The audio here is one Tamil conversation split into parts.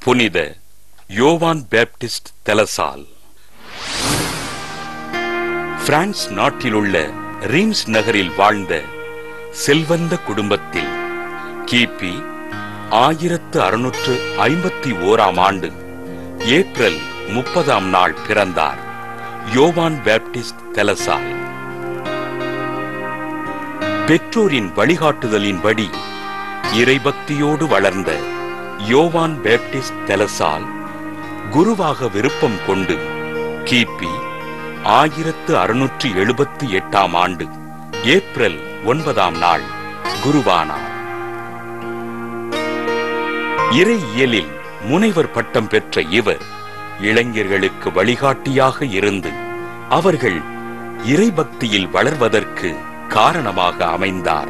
புனித யோவான் பேப்டிஸ்ட் தெலசால் பிரான்ஸ் நாட்டிலுள்ள ரீம்ஸ் நகரில் வாழ்ந்த செல்வந்த குடும்பத்தில் கிபி ஆயிரத்து அறுநூற்று ஐம்பத்தி ஓராம் ஆண்டு ஏப்ரல் முப்பதாம் நாள் பிறந்தார் யோவான் பேப்டிஸ்ட் தெலசால் பெற்றோரின் வழிகாட்டுதலின்படி இறைபக்தியோடு வளர்ந்த யோவான் பேப்டிஸ்ட் தெலசால் குருவாக விருப்பம் கொண்டு கிபி ஆயிரத்து அறுநூற்று எழுபத்தி எட்டாம் ஆண்டு ஏப்ரல் ஒன்பதாம் நாள் குருவானார் இறையியலில் முனைவர் பட்டம் பெற்ற இவர் இளைஞர்களுக்கு வழிகாட்டியாக இருந்து அவர்கள் இறைபக்தியில் வளர்வதற்கு காரணமாக அமைந்தார்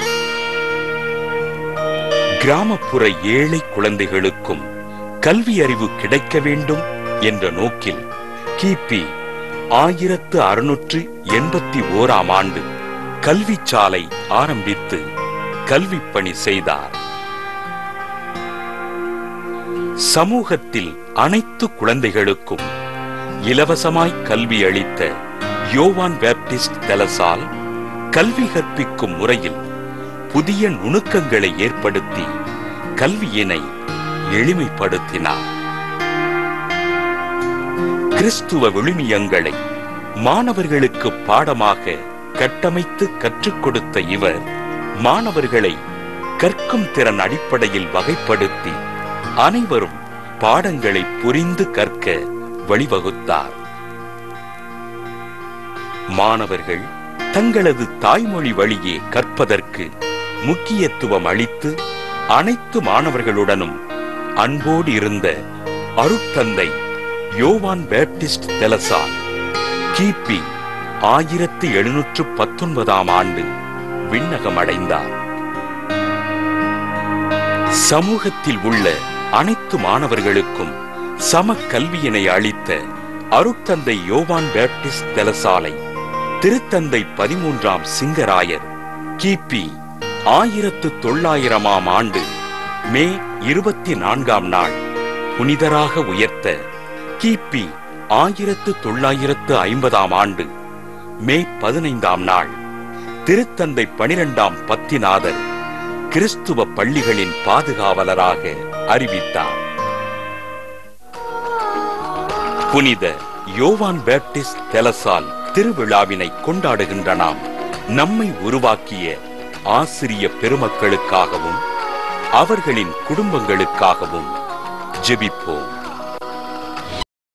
கிராமப்புற ஏழை குழந்தைகளுக்கும் கல்வி அறிவு கிடைக்க வேண்டும் என்ற நோக்கில் கிபி ஆயிரத்து அறுநூற்று எண்பத்தி ஓராம் ஆண்டு கல்விச்சாலை ஆரம்பித்து கல்விப் பணி செய்தார் சமூகத்தில் அனைத்து குழந்தைகளுக்கும் இலவசமாய் கல்வி அளித்த யோவான் பேப்டிஸ்ட் தெலசால் கல்வி கற்பிக்கும் முறையில் புதிய நுணுக்கங்களை ஏற்படுத்தி கல்வியினை எளிமைப்படுத்தினார் கிறிஸ்துவ விழுமியங்களை மாணவர்களுக்கு பாடமாக கட்டமைத்து கற்றுக் கொடுத்த இவர் மாணவர்களை கற்கும் திறன் அடிப்படையில் வகைப்படுத்தி அனைவரும் பாடங்களை புரிந்து கற்க வழிவகுத்தார் மாணவர்கள் தங்களது தாய்மொழி வழியே கற்பதற்கு முக்கியத்துவம் அளித்து அனைத்து மாணவர்களுடனும் அன்போடு இருந்த அருட்தந்தை யோவான் பேப்டிஸ்ட் தெலசால் கிபி ஆயிரத்தி எழுநூற்று பத்தொன்பதாம் ஆண்டு விண்ணகம் அடைந்தார் சமூகத்தில் உள்ள அனைத்து மாணவர்களுக்கும் சம கல்வியினை அளித்த அருட்தந்தை யோவான் பேப்டிஸ்ட் தெலசாலை திருத்தந்தை பதிமூன்றாம் சிங்கராயர் கிபி ஆயிரத்து தொள்ளாயிரமாம் ஆண்டு மே இருபத்தி நான்காம் நாள் புனிதராக உயர்த்த கிபி ஆயிரத்து தொள்ளாயிரத்து ஐம்பதாம் ஆண்டு மே பதினைந்தாம் நாள் திருத்தந்தை பனிரெண்டாம் பத்திநாதர் கிறிஸ்துவ பள்ளிகளின் பாதுகாவலராக அறிவித்தார் புனித யோவான் பேப்டிஸ்ட் தெலசால் திருவிழாவினை கொண்டாடுகின்ற நாம் நம்மை உருவாக்கிய ஆசிரிய பெருமக்களுக்காகவும் அவர்களின் குடும்பங்களுக்காகவும் ஜெபிப்போம்